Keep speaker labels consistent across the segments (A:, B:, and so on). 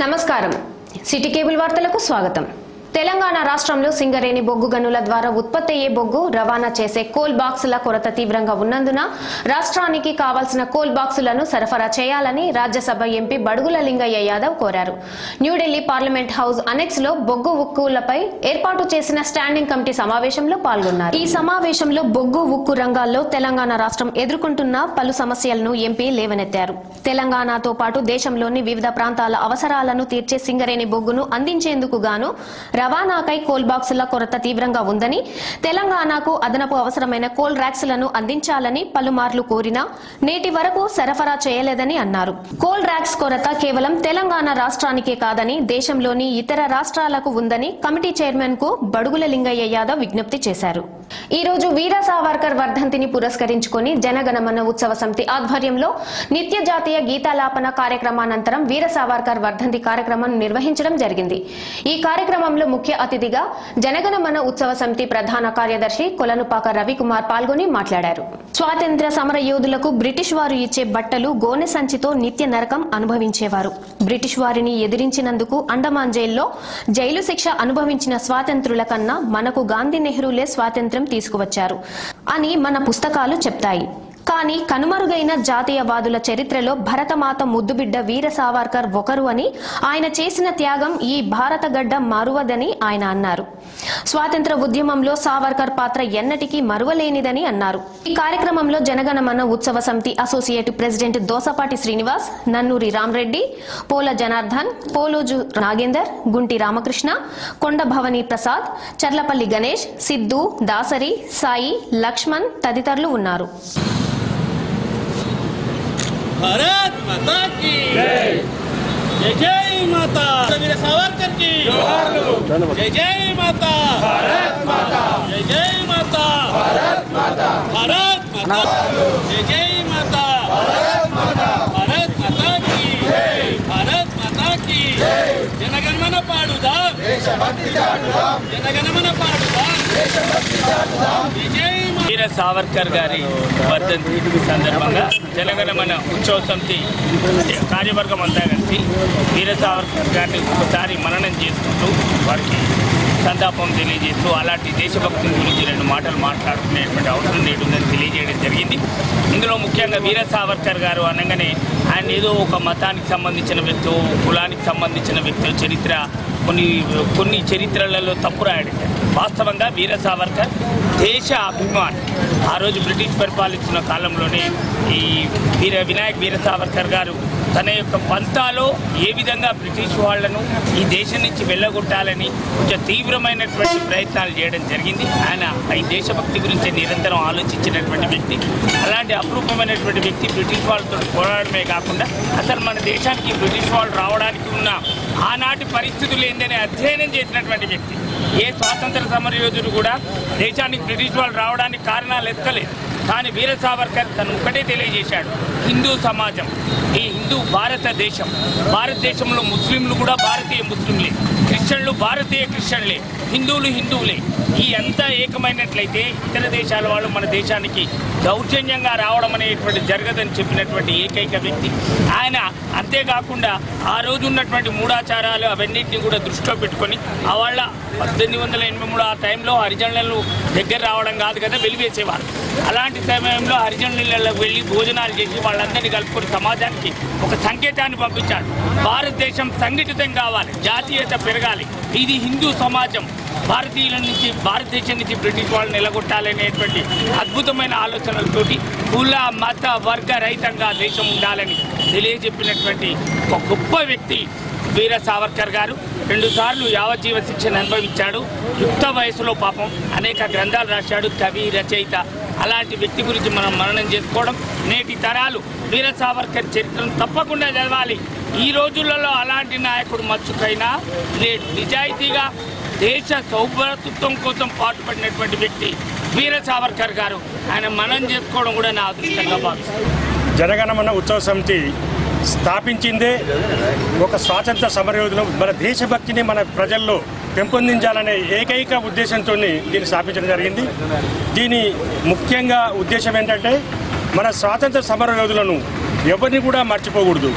A: నమస్కారం city cable వార్తలకు స్వాగతం తెలంగాణ రాష్ట్రంలో సింగరేణి బొగ్గు గనుల ద్వారా ఉత్పత్తి అయ్యే బొగ్గు రవాణా చేసే కోల్ బాక్సుల కొరత తీవ్రంగా ఉన్నందున రాష్ట్రానికి కావాల్సిన కోల్ బాక్సులను సరఫరా చేయాలని రాజ్యసభ ఎంపీ బడుగుల లింగయ్య యాదవ్ కోరారు న్యూఢిల్లీ పార్లమెంట్ హౌస్ అనెక్స్ లో బొగ్గు ఉక్కులపై ఏర్పాటు చేసిన స్టాండింగ్ కమిటీ సమావేశంలో పాల్గొన్నారు ఈ సమావేశంలో బొగ్గు ఉక్కు రంగాల్లో తెలంగాణ రాష్ట్రం ఎదుర్కొంటున్న పలు సమస్యలను ఎంపీ లేవనెత్తారు తెలంగాణతో పాటు దేశంలోని వివిధ ప్రాంతాల అవసరాలను తీర్చే సింగరేణి బొగ్గును అందించేందుకు గాను రవాణాకై కోల్ బాక్సుల కొరత తీవ్రంగా ఉందని తెలంగాణకు అదనపు అవసరమైన కోల్ ర్యాక్స్లను అందించాలని పలుమార్లు కోరినా నేటి వరకు సరఫరా చేయలేదని అన్నారు కోల్ ర్యాక్స్ కొరత కేవలం తెలంగాణ రాష్ట్రానికే కాదని దేశంలోని ఇతర రాష్ట్రాలకు ఉందని కమిటీ చైర్మన్ కు బడుగుల లింగయ్య యాదవ్ విజ్ఞప్తి చేశారు ఈ రోజు వీర సావర్కర్ వర్ధంతిని పురస్కరించుకొని జనగణమన ఉత్సవ సమితి ఆధ్వర్యంలో నిత్య జాతీయ గీతాలాపన కార్యక్రమానంతరం వీర సావర్కర్ వర్ధంతి కార్యక్రమం నిర్వహించడం జరిగింది ఈ కార్యక్రమంలో ముఖ్య అతిథిగా జనగణమన ఉత్సవ సమితి ప్రధాన కార్యదర్శి కొలనుపాక రవికుమార్ పాల్గొని మాట్లాడారు స్వాతంత్ర్య సమర యోధులకు బ్రిటిష్ వారు ఇచ్చే బట్టలు గోనె సంచితో నిత్య నరకం అనుభవించేవారు బ్రిటిష్ వారిని ఎదిరించినందుకు అండమాన్ జైల్లో జైలు శిక్ష అనుభవించిన స్వాతంత్రుల కన్నా మనకు గాంధీ నెహ్రూలే స్వాతంత్ర్యం తీసుకువచ్చారు అని మన పుస్తకాలు చెప్తాయి కానీ కనుమరుగైన జాతీయవాదుల చరిత్రలో భరతమాత ముద్దుబిడ్డ వీర సావర్కర్ ఒకరు అని ఆయన చేసిన త్యాగం ఈ భారత గడ్డ మరువదని ఆయన అన్నారు స్వాతంత్ర ఉద్యమంలో సావర్కర్ పాత్ర ఎన్నటికీ మరువలేనిదని అన్నారు ఈ కార్యక్రమంలో జనగణమన ఉత్సవ సమితి అసోసియేట్ ప్రెసిడెంట్ దోసపాటి శ్రీనివాస్ నన్నూరి రామరెడ్డి పోల జనార్దన్ పోలోజు నాగేందర్ గుంటి రామకృష్ణ కొండ భవని ప్రసాద్ చర్లపల్లి గణేష్ సిద్ధు దాసరి సాయి లక్ష్మణ్ తదితరులు ఉన్నారు
B: भारत माता की जय जय जय माता वीर सावरकर की जय जय माता भारत माता जय जय माता भारत माता भारत माता जय जय माता भारत माता भारत माता की जय भारत माता की जय जनगणमन पाडुदा जनगणमन पाडुदा जय जय माता వీర సావర్కర్ గారి వర్ధంతి సందర్భంగా జనగణమన ఉత్సవ సమితి కార్యవర్గం అంతా కలిసి వీర సావర్కర్ గారిని ఒకసారి మననం చేసుకుంటూ వారికి సంతాపం తెలియజేస్తూ అలాంటి దేశభక్తి గురించి రెండు మాటలు మాట్లాడుకునేటువంటి అవసరం నేడు ఉందని తెలియజేయడం జరిగింది ఇందులో ముఖ్యంగా వీర సావర్కర్ గారు అనగానే ఆయన ఏదో ఒక మతానికి సంబంధించిన వ్యక్తి కులానికి సంబంధించిన వ్యక్తి చరిత్ర కొన్ని కొన్ని చరిత్రలలో తప్పు రాయడం జరిగింది. వాస్తవంగా వీర సావర్కర్ దేశ అభిమాన్ ఆ రోజు బ్రిటిష్ పరిపాలిస్తున్న కాలంలోనే ఈ వీర వినాయక్ వీర సావర్కర్ గారు తన యొక్క పంతాలో ఏ విధంగా బ్రిటిష్ వాళ్లను ఈ దేశం నుంచి వెళ్ళగొట్టాలని కొంచెం తీవ్రమైనటువంటి ప్రయత్నాలు చేయడం జరిగింది ఆయన ఈ దేశభక్తి గురించి నిరంతరం ఆలోచించినటువంటి వ్యక్తి అలాంటి అపురూపమైనటువంటి వ్యక్తి బ్రిటిష్ వాళ్ళతో పోరాడమే కాకుండా అసలు మన దేశానికి బ్రిటిష్ వాళ్ళు రావడానికి ఉన్న ఆనాటి పరిస్థితులు ఏందని అధ్యయనం చేసినటువంటి వ్యక్తి ఏ స్వాతంత్ర సమరయోధుడు కూడా దేశానికి బ్రిటిష్ వాళ్ళు రావడానికి కారణాలు ఎత్తలేదు కానీ వీర సావర్కర్ తను ఒకటే తెలియజేశాడు హిందూ సమాజం ఈ హిందూ భారతదేశం భారతదేశంలో ముస్లింలు కూడా భారతీయ ముస్లింలే క్రిస్టియన్లు భారతీయ క్రిస్టియన్లే హిందువులు హిందువులే ఈ అంతా ఏకమైనట్లయితే ఇతర దేశాల వాళ్ళు మన దేశానికి దౌర్జన్యంగా రావడం అనేటువంటి జరగదని చెప్పినటువంటి ఏకైక వ్యక్తి ఆయన అంతేకాకుండా ఆ రోజు ఉన్నటువంటి మూఢాచారాలు అవన్నింటినీ కూడా దృష్టిలో పెట్టుకొని ఆ వాళ్ళ పద్దెనిమిది వందల ఎనభై మూడు ఆ టైంలో హరిజనులు దగ్గర రావడం కాదు కదా వెలివేసేవారు అలాంటి సమయంలో హరిజనులకు వెళ్ళి భోజనాలు చేసి వాళ్ళందరినీ కలుపుకొని సమాజానికి ఒక సంకేతాన్ని పంపించాడు భారతదేశం సంఘటితం కావాలి జాతీయత పెరగాలి ఇది హిందూ సమాజం భారతీయుల నుంచి భారతదేశం నుంచి బ్రిటిష్ వాళ్ళని నిలగొట్టాలనేటువంటి అద్భుతమైన ఆలోచనలతోటి కుల మత వర్గ రహితంగా దేశం ఉండాలని తెలియజెప్పినటువంటి ఒక గొప్ప వ్యక్తి వీర సావర్కర్ గారు రెండుసార్లు యావజ్జీవ శిక్షను అనుభవించాడు యుక్త వయసులో పాపం అనేక గ్రంథాలు రాశాడు కవి రచయిత అలాంటి వ్యక్తి గురించి మనం మననం చేసుకోవడం నేటి తరాలు వీర సావర్కర్ చరిత్రను తప్పకుండా చదవాలి ఈ రోజులలో అలాంటి నాయకుడు మచ్చుకైనా నే- నిజాయితీగా దేశ సౌభ్రతత్వం కోసం పాటుపడినటువంటి వ్యక్తి వీర సావర్కర్ గారు ఆయన మనం చేసుకోవడం కూడా నా అదృష్టంగా భావిస్తాను
C: జనగణమన ఉత్సవ సమితి స్థాపించిందే ఒక స్వాతంత్ర సమరయోధులు మన దేశభక్తిని మన ప్రజల్లో పెంపొందించాలనే ఏకైక ఉద్దేశంతో దీన్ని స్థాపించడం జరిగింది దీని ముఖ్యంగా ఉద్దేశం ఏంటంటే మన స్వాతంత్ర సమర యోధులను ఎవరిని కూడా మర్చిపోకూడదు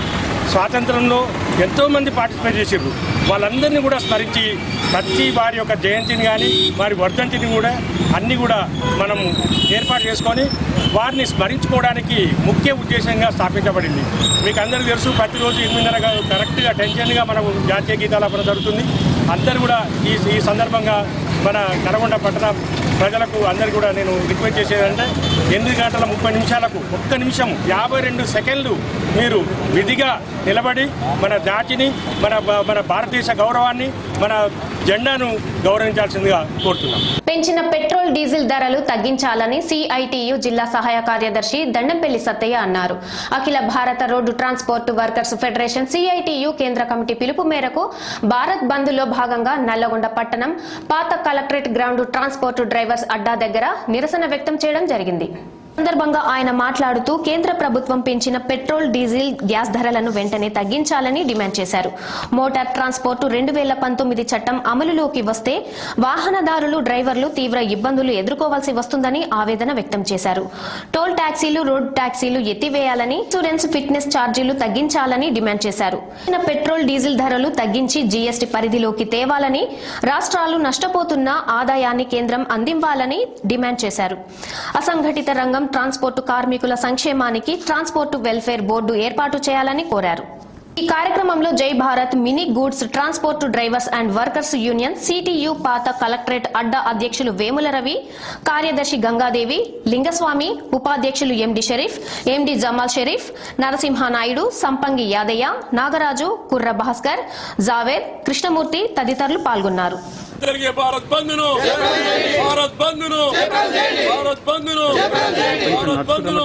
C: స్వాతంత్రంలో ఎంతోమంది పార్టిసిపేట్ చేసారు వాళ్ళందరినీ కూడా స్మరించి ప్రతి వారి యొక్క జయంతిని కానీ వారి వర్ధంతిని కూడా అన్నీ కూడా మనం ఏర్పాటు చేసుకొని వారిని స్మరించుకోవడానికి ముఖ్య ఉద్దేశంగా స్థాపించబడింది మీకు అందరికీ తెలుసు ప్రతిరోజు ఎనిమిదిన్నర కరెక్ట్గా టెన్షన్గా మనం జాతీయ గీతాలాపన జరుగుతుంది అందరూ కూడా ఈ ఈ సందర్భంగా మన నల్గొండ పట్టణ ప్రజలకు అందరికీ కూడా నేను రిక్వెస్ట్ చేసేదంటే ఎనిమిది గంటల ముప్పై నిమిషాలకు ఒక్క నిమిషం యాభై రెండు సెకండ్లు మీరు విధిగా నిలబడి మన జాతిని మన మన భారతదేశ గౌరవాన్ని మన జెండాను గౌరవించాల్సిందిగా కోరుతున్నాం
A: పెంచిన పెట్రోల్ డీజిల్ ధరలు తగ్గించాలని సిఐటియు జిల్లా సహాయ కార్యదర్శి దండంపల్లి సత్తయ్య అన్నారు అఖిల భారత road transport workers federation CITU కేంద్ర కమిటీ పిలుపు మేరకు భారత్ బంద్ లో భాగంగా నల్లగొండ పట్టణం పాత కలెక్టరేట్ గ్రౌండ్ ట్రాన్స్పోర్ట్ డ్రైవర్స్ అడ్డా దగ్గర నిరసన వ్యక్తం చేయడం జరిగింది సందర్భంగా ఆయన మాట్లాడుతూ కేంద్ర ప్రభుత్వం పెంచిన పెట్రోల్ డీజిల్ గ్యాస్ ధరలను వెంటనే తగ్గించాలని డిమాండ్ చేశారు మోటార్ ట్రాన్స్పోర్ట్ రెండు వేల పంతొమ్మిది చట్టం అమలులోకి వస్తే వాహనదారులు డ్రైవర్లు తీవ్ర ఇబ్బందులు ఎదుర్కోవాల్సి వస్తుందని ఆవేదన వ్యక్తం చేశారు టోల్ ట్యాక్సీలు రోడ్ ట్యాక్సీలు ఎత్తివేయాలని ఇన్సూరెన్స్ ఫిట్నెస్ ఛార్జీలు తగ్గించాలని డిమాండ్ చేశారు పెరిగిన పెట్రోల్ డీజిల్ ధరలు తగ్గించి జీఎస్టీ పరిధిలోకి తేవాలని రాష్ట్రాలు నష్టపోతున్న ఆదాయాన్ని కేంద్రం అందివ్వాలని డిమాండ్ చేశారు అసంఘటిత రంగం ట్రాన్స్పోర్టు కార్మికుల సంక్షేమానికి ట్రాన్స్పోర్టు వెల్ఫేర్ బోర్డు ఏర్పాటు చేయాలని కోరారు ఈ కార్యక్రమంలో జై Bharat mini goods transport drivers and workers union CITU పాత కలెక్టరేట్ అడ్డా అధ్యక్షులు వేముల రవి కార్యదర్శి గంగాదేవి లింగస్వామి ఉపాధ్యక్షులు ఎండి షరీఫ్ ఎండి జమాల్ షరీఫ్ నరసింహానాయుడు సంపంగి యాదయ్య నాగరాజు కుర్ర భాస్కర్ జావేద్ కృష్ణమూర్తి తదితరులు పాల్గొన్నారు
D: జరిగే భారత్ బంద్ను భారత్ బంద్ను భారత్ బంద్ను భారత్ బంద్ను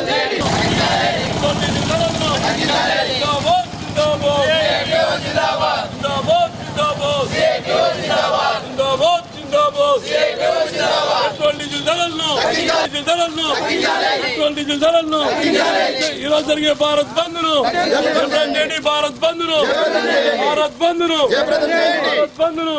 D: జిందాబాద్ జిందాబాద్ జిందాబాద్ జిందాబాద్ జిందాబాద్ పెట్రోల్ డీజిల్ ధరలను డీజిల్ ధరలను పెట్రోల్ డీజిల్ ధరలను ఈరోజు జరిగే భారత్ బంద్ను చేయండి భారత్ బంద్ను భారత్ బంద్ను భారత్ బంద్ను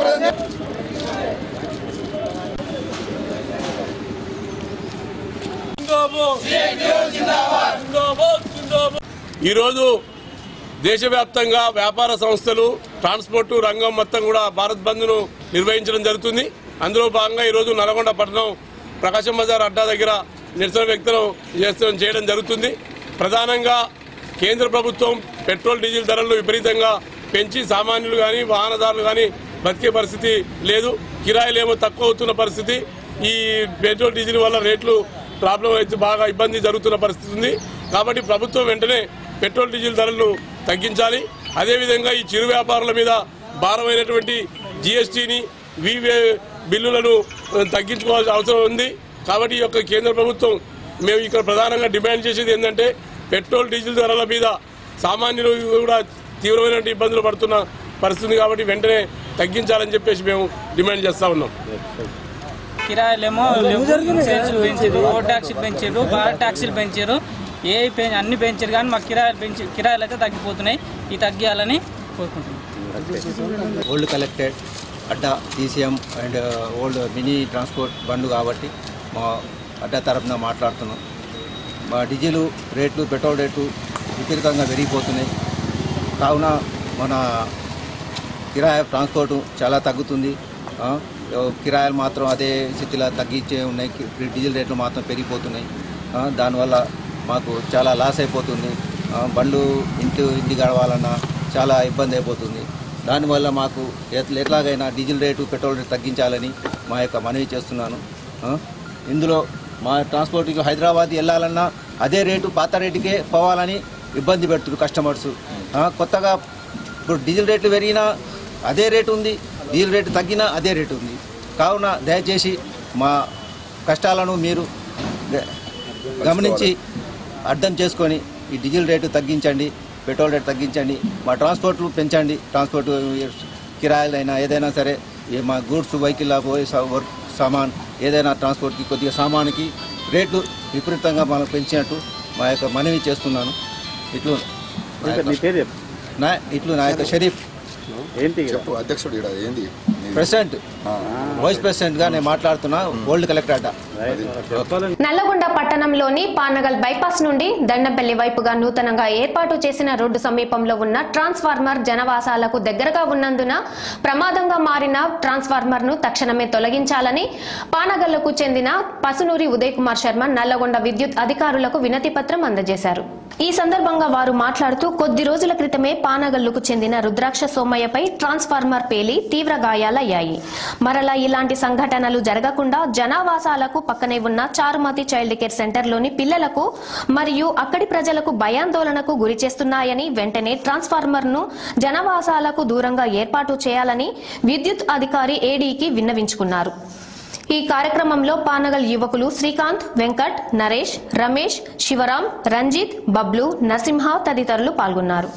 D: ఈరోజు దేశవ్యాప్తంగా వ్యాపార సంస్థలు ట్రాన్స్పోర్ట్ రంగం మొత్తం కూడా భారత్ బంద్ను నిర్వహించడం జరుగుతుంది అందులో భాగంగా ఈరోజు నల్గొండ పట్టణం ప్రకాశం బజార్ అడ్డా దగ్గర నిరసన వ్యక్తం చేస్తూ చేయడం జరుగుతుంది ప్రధానంగా కేంద్ర ప్రభుత్వం పెట్రోల్ డీజిల్ ధరలు విపరీతంగా పెంచి సామాన్యులు కానీ వాహనదారులు కానీ బతికే పరిస్థితి లేదు కిరాయిలు ఏమో తక్కువ అవుతున్న పరిస్థితి ఈ పెట్రోల్ డీజిల్ వల్ల రేట్లు ప్రాబ్లం అయితే బాగా ఇబ్బంది జరుగుతున్న పరిస్థితి ఉంది కాబట్టి ప్రభుత్వం వెంటనే పెట్రోల్ డీజిల్ ధరలను తగ్గించాలి అదేవిధంగా ఈ చిరు వ్యాపారుల మీద భారమైనటువంటి జిఎస్టీని వివే బిల్లులను ఆ, తగ్గించుకోవాల్సిన అవసరం ఉంది కాబట్టి ఈ యొక్క కేంద్ర ప్రభుత్వం మేము ఇక్కడ ప్రధానంగా డిమాండ్ చేసేది ఏంటంటే పెట్రోల్ డీజిల్ ధరల మీద సామాన్యులు కూడా తీవ్రమైన ఇబ్బందులు పడుతున్న పరిస్థితి ఉంది కాబట్టి వెంటనే తగ్గించాలని చెప్పేసి మేము డిమాండ్ చేస్తా ఉన్నాం
E: కిరాయిలేమో లేవు ఇన్సూరెన్స్లు పెంచారు రోడ్ ట్యాక్సీలు పెంచారు భారత్ ట్యాక్సీలు పెంచారు ఏ పెం అన్ని పెంచారు కానీ మాకు కిరాయిలు పెంచి కిరాయిలు అయితే తగ్గిపోతున్నాయి ఈ తగ్గియాలని కోరుకుంటున్నాం
F: ఓల్డ్ కలెక్టెడ్ అడ్డా TCM and old mini transport బండ్లు కాబట్టి మా అడ్డా తరఫున మాట్లాడుతున్నాం మా డీజిల్ రేట్లు పెట్రోల్ రేట్లు విపరీతంగా పెరిగిపోతున్నాయి కావున మన కిరాయి ట్రాన్స్పోర్ట్ చాలా తగ్గుతుంది ఆ, కిరాయిలు మాత్రం అదే స్థితిలో తగ్గించే ఉన్నాయి కి- డీజిల్ రేట్లు మాత్రం పెరిగిపోతున్నాయి ఆ, దానివల్ల మాకు చాలా లాస్ అయిపోతుంది ఆ, బండ్లు ఇంటి ఇంటి గడవాలన్నా చాలా ఇబ్బంది అయిపోతుంది దానివల్ల మాకు ఎట్ల- ఎట్లాగైనా డీజిల్ రేటు పెట్రోల్ రేటు తగ్గించాలని మా యొక్క మనవి చేస్తున్నాను ఆ, ఇందులో మా ట్రాన్స్పోర్ట్ ఇక హైదరాబాద్ వెళ్ళాలన్నా అదే రేటు పాత రేటుకే పోవాలని ఇబ్బంది పెడుతున్నారు కస్టమర్స్ ఆ, కొత్తగా ఇప్పుడు డీజిల్ రేట్లు పెరిగినా అదే రేటు ఉంది డీజిల్ రేటు తగ్గినా అదే రేటు ఉంది కావున దయచేసి మా కష్టాలను మీరు గ- గమనించి అర్థం చేసుకొని ఈ డీజిల్ రేటు తగ్గించండి పెట్రోల్ రేటు తగ్గించండి మా ట్రాన్స్పోర్ట్లు పెంచండి ట్రాన్స్పోర్ట్ కిరాయిలైనా ఏదైనా సరే ఈ మా గూడ్స్ వెహికల్ పోయే సా- వర్క్ సామాన్ ఏదైనా ట్రాన్స్పోర్ట్కి కొద్దిగా సామాన్కి రేట్లు విపరీతంగా మనం పెంచినట్టు మా యొక్క మనవి చేస్తున్నాను ఇట్లు నా యొక్క- నా ఇట్లు నా యొక్క షరీఫ్
G: చెప్పు అధ్యక్షుడు ఇక్కడ ఏంది
F: ప్రెసిడెంట్ వైస్ ప్రెసిడెంట్గా నేను మాట్లాడుతున్నా ఓల్డ్ కలెక్టర్ అడ్డా
A: నల్లగొండ పట్టణంలోని పానగల్ బైపాస్ నుండి దండంపల్లి వైపుగా నూతనంగా ఏర్పాటు చేసిన రోడ్డు సమీపంలో ఉన్న ట్రాన్స్ఫార్మర్ జనవాసాలకు దగ్గరగా ఉన్నందున ప్రమాదంగా మారిన ట్రాన్స్ఫార్మర్ ను తక్షణమే తొలగించాలని పానగల్లకు చెందిన పసునూరి ఉదయ్ కుమార్ శర్మ నల్లగొండ విద్యుత్ అధికారులకు వినతి పత్రం అందజేశారు ఈ సందర్భంగా వారు మాట్లాడుతూ కొద్ది రోజుల క్రితమే పానగల్లుకు చెందిన రుద్రాక్ష సోమయ్యపై ట్రాన్స్ఫార్మర్ పేలి తీవ్ర గాయాలయ్యాయి మరలా ఇలాంటి సంఘటనలు జరగకుండా జనావాసాలకు పక్కనే ఉన్న చారుమతి చైల్డ్ కేర్ సెంటర్లోని పిల్లలకు మరియు అక్కడి ప్రజలకు భయాందోళనకు గురి చేస్తున్నాయని వెంటనే ట్రాన్స్ఫార్మర్ ను జనవాసాలకు దూరంగా ఏర్పాటు చేయాలని విద్యుత్ అధికారి ఏడీకి విన్నవించుకున్నారు ఈ కార్యక్రమంలో పానగల్ యువకులు శ్రీకాంత్ వెంకట్ నరేష్ రమేష్ శివరాం రంజిత్ బబ్లు నరసింహ తదితరులు పాల్గొన్నారు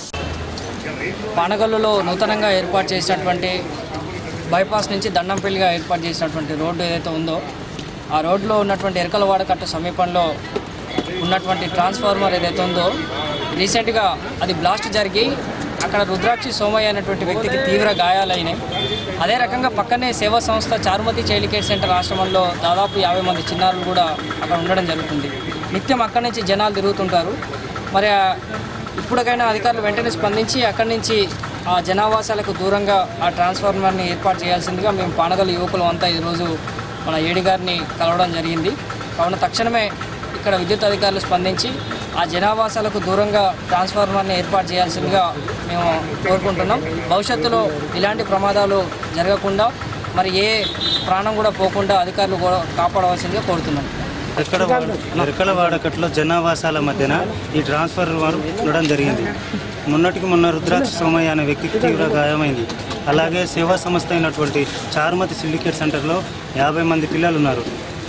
G: పానగల్లులో నూతనంగా ఏర్పాటు చేసినటువంటి బైపాస్ నుంచి దండంపల్లిగా ఏర్పాటు చేసినటువంటి రోడ్డు ఏదైతే ఉందో ఆ రోడ్లో ఉన్నటువంటి ఎరకలవాడ కట్ట సమీపంలో ఉన్నటువంటి ట్రాన్స్ఫార్మర్ ఏదైతే ఉందో రీసెంట్గా అది బ్లాస్ట్ జరిగి అక్కడ రుద్రాక్షి సోమయ్య అనేటువంటి వ్యక్తికి తీవ్ర గాయాలైనాయి అదే రకంగా పక్కనే సేవా సంస్థ చారుమతి చైల్డ్ కేర్ సెంటర్ ఆశ్రమంలో దాదాపు యాభై మంది చిన్నారులు కూడా అక్కడ ఉండడం జరుగుతుంది నిత్యం అక్కడి నుంచి జనాలు తిరుగుతుంటారు మరి ఆ ఇప్పటికైనా అధికారులు వెంటనే స్పందించి అక్కడి నుంచి ఆ జనావాసాలకు దూరంగా ఆ ట్రాన్స్ఫార్మర్ని ఏర్పాటు చేయాల్సిందిగా మేము పానగల యువకులు అంతా ఈరోజు మన ఏడి గారిని కలవడం జరిగింది కావున తక్షణమే ఇక్కడ విద్యుత్ అధికారులు స్పందించి ఆ జనావాసాలకు దూరంగా ట్రాన్స్ఫార్మర్ని ఏర్పాటు చేయాల్సిందిగా మేము కోరుకుంటున్నాం భవిష్యత్తులో ఇలాంటి ప్రమాదాలు జరగకుండా మరి ఏ ప్రాణం కూడా పోకుండా అధికారులు కూడా కాపాడవలసిందిగా కోరుతున్నాం
H: ఎక్కడ ఎరకల వాడకట్లో జనావాసాల మధ్యన ఈ ట్రాన్స్ఫర్ ఉండడం జరిగింది మొన్నటికి మొన్న రుద్రాక్ష సోమయ్య అనే వ్యక్తికి తీవ్ర గాయమైంది అలాగే సేవా సంస్థ అయినటువంటి చారుమతి సిండికేట్ సెంటర్లో యాభై మంది పిల్లలు ఉన్నారు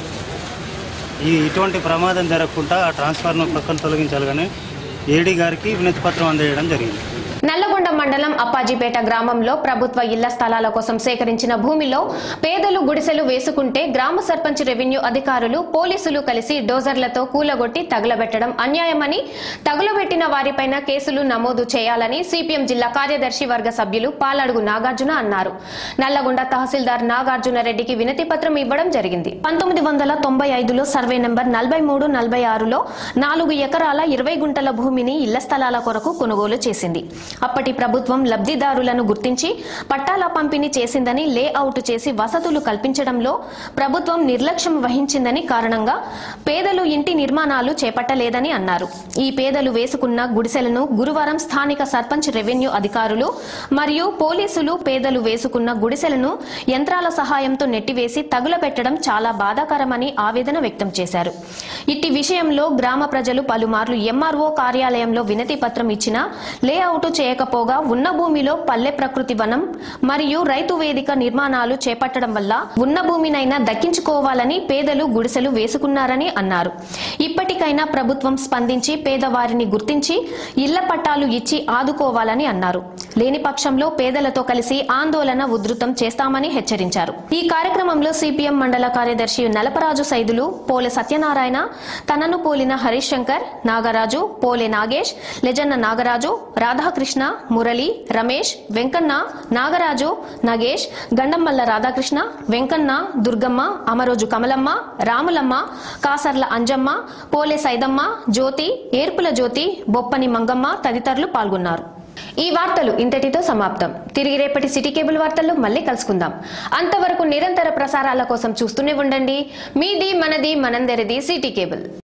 H: ఈ ఇటువంటి ప్రమాదం జరగకుండా ఆ ట్రాన్స్ఫార్మర్ పక్కన తొలగించాలి కానీ ఏడీ గారికి వినతి పత్రం అందజేయడం జరిగింది
A: నల్లగొండ మండలం అప్పాజీపేట గ్రామంలో ప్రభుత్వ ఇళ్ల స్థలాల కోసం సేకరించిన భూమిలో పేదలు గుడిసెలు వేసుకుంటే గ్రామ సర్పంచ్ రెవెన్యూ అధికారులు పోలీసులు కలిసి డోజర్లతో కూలగొట్టి తగులబెట్టడం అన్యాయమని తగులబెట్టిన వారిపైన కేసులు నమోదు చేయాలని సిపిఎం జిల్లా కార్యదర్శి వర్గ సభ్యులు పాలడుగు నాగార్జున అన్నారు నల్లగొండ తహసీల్దార్ నాగార్జున రెడ్డికి వినతి పత్రం ఇవ్వడం జరిగింది పంతొమ్మిది వందల తొంభై ఐదులో సర్వే నెంబర్ నలభై మూడు నలభై ఆరులో నాలుగు ఎకరాల ఇరవై గుంటల భూమిని ఇళ్ల స్థలాల కొరకు కొనుగోలు చేసింది అప్పటి ప్రభుత్వం లబ్ధిదారులను గుర్తించి పట్టాల పంపిణీ చేసిందని లేఅవుట్ చేసి వసతులు కల్పించడంలో ప్రభుత్వం నిర్లక్ష్యం వహించిందని కారణంగా పేదలు ఇంటి నిర్మాణాలు చేపట్టలేదని అన్నారు ఈ పేదలు వేసుకున్న గుడిసెలను గురువారం స్థానిక సర్పంచ్ రెవెన్యూ అధికారులు మరియు పోలీసులు పేదలు వేసుకున్న గుడిసెలను యంత్రాల సహాయంతో నెట్టివేసి తగులబెట్టడం చాలా బాధాకరమని ఆవేదన వ్యక్తం చేశారు ఇట్టి విషయంలో గ్రామ ప్రజలు పలుమార్లు ఎంఆర్ఓ కార్యాలయంలో వినతి పత్రం ఇచ్చినా లేఅవుట్ చేయకపోగా ఉన్న భూమిలో పల్లె ప్రకృతి వనం మరియు రైతు వేదిక నిర్మాణాలు చేపట్టడం వల్ల ఉన్న భూమినైనా దక్కించుకోవాలని పేదలు గుడిసెలు వేసుకున్నారని అన్నారు ఇప్పటికైనా ప్రభుత్వం స్పందించి పేదవారిని గుర్తించి ఇళ్ల పట్టాలు ఇచ్చి ఆదుకోవాలని అన్నారు లేని పక్షంలో పేదలతో కలిసి ఆందోళన ఉధృతం చేస్తామని హెచ్చరించారు ఈ కార్యక్రమంలో సిపిఎం మండల కార్యదర్శి నలపరాజు సైదులు పోలె సత్యనారాయణ తనను పోలిన హరీష్ శంకర్ నాగరాజు పోలె నాగేష్ లెజన్న నాగరాజు రాధాకృష్ణ మురళి రమేష్ వెంకన్న నాగరాజు నగేష్ గండమల్ల రాధాకృష్ణ వెంకన్న దుర్గమ్మ అమరోజు కమలమ్మ రాములమ్మ కాసర్ల అంజమ్మ పోలే సైదమ్మ జ్యోతి ఏర్పుల జ్యోతి బొప్పని మంగమ్మ తదితరులు పాల్గొన్నారు ఈ వార్తలు ఇంతటితో సమాప్తం తిరిగి రేపటి సిటీ కేబుల్ వార్తల్లో మళ్ళీ కలుసుకుందాం అంతవరకు నిరంతర ప్రసారాల కోసం చూస్తూనే ఉండండి మీది మనది మనందరిది సిటీ కేబుల్